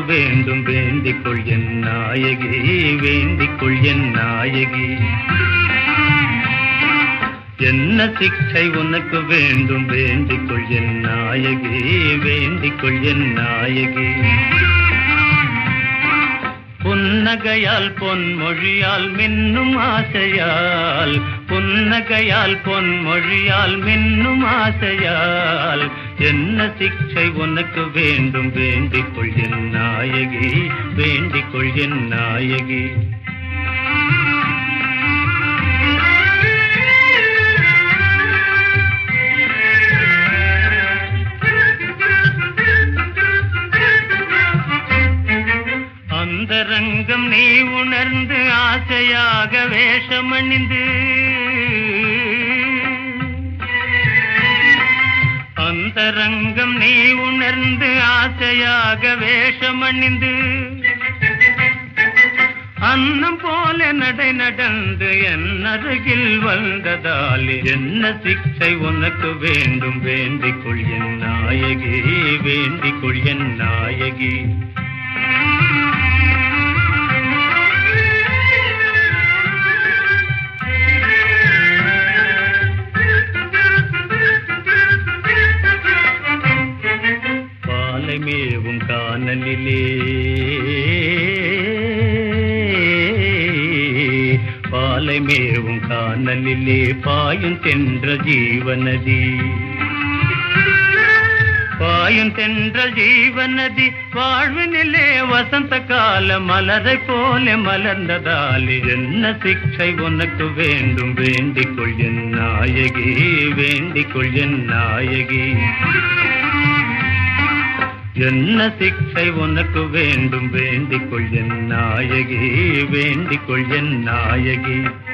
வேண்டும் வேண்டிக் கொள் என் நாயகி வேண்டிக் கொள் என் நாயகி என்ன சிக்ஷை உனக்கு வேண்டும் வேண்டிக் கொள் என் நாயகி வேண்டிக் கொள் என் நாயகி புன்னகையால் பொன்மொழியால் மின்னும் ஆசையால் புன்னகையால் பொன்மொழியால் மின்னும் ஆசையால் என்ன சிக்ஷை உனக்கு வேண்டும் வேண்டிக் கொள் என் நாயகி வேண்டிக் கொள் என் நாயகி அந்தரங்கம் நீ உணர்ந்து ஆசையாக வேஷமணிந்து அந்தரங்கம் நீ உணர்ந்து ஆசையாக வேஷமணிந்து அன்னம் போல நடை நடந்து என் அருகில் வந்ததால் என்ன சிக்ஷை உனக்கு வேண்டும் வேண்டிக் கொள் என் நாயகி வேண்டிக் கொள் என் நாயகி பாலை மேவும் காணலிலே பாலை மேவும் காணலிலே பாயும் தென்ற ஜீவநதி பாயும் தென்ற ஜீவநதி வாழ்வினிலே வசந்த கால மலரை போல மலர்ந்ததால் என்ன சிக்ஷை உனக்கு வேண்டும் வேண்டிக் கொள் என் நாயகி வேண்டிக் கொள் என் நாயகி என்ன சிக்ஷை உனக்கு வேண்டும் வேண்டிக் கொள் என் நாயகி வேண்டிக் கொள் என் நாயகி